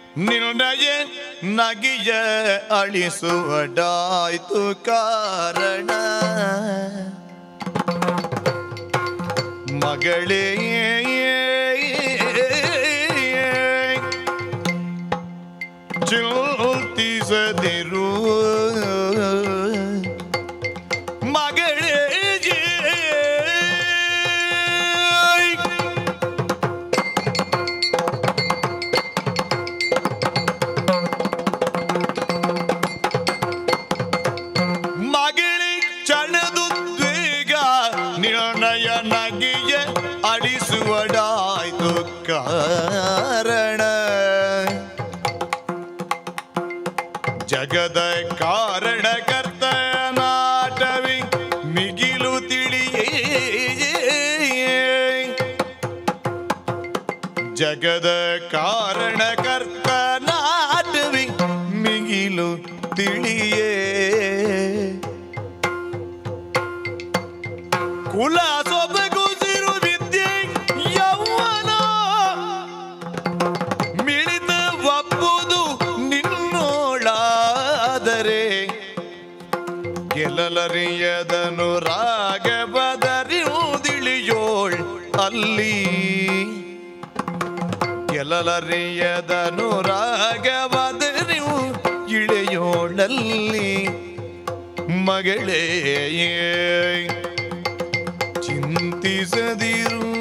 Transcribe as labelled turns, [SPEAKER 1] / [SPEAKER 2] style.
[SPEAKER 1] ನಿನ್ನಯ ನಗಿಯ ಅಳಿಸುವಡಾಯ್ತು ಕಾರಣ ಮಗಳೇ ಚಿಂತಿಸದಿರು ಮಗಳೇ ಮಗಳಿ ಚಣದು ದ್ವೇಗ ನಿರ್ಣಯ ನಗಿಯ ಅಡಿಸುವಡಾಯ್ತು ಕಾರಣ ಜಗದ ಕಾರಣಕರ್ತ ನಾಟವಿ ಮಿಗಿಲು ತಿಳಿಯೇ ಜಗದ ಕಾರಣಕರ್ತ ನಾಟವಿ ಮಿಗಿಲು ತಿಳಿಯೇ ಕುಲ ಸೊಬಗುಸಿರು ವಿದ್ಯೆ ಯೌವನ ಮಿಳಿತ ಒಪ್ಪುದು ನಿನ್ನೋಳಾದರೆ ಗೆಲ್ಲಲರಿಯದನು ರಾಗ ಬದರಿಯುವುದಿಳಿಯೋಳ್ ಅಲ್ಲಿ ಗೆಲ್ಲಲರಿಯದನು ರಾಗ ಬದರಿಯು ಇಳೆಯೋಳಲ್ಲಿ ಮಗಳೇ ಚಿಂತಿಸದಿರು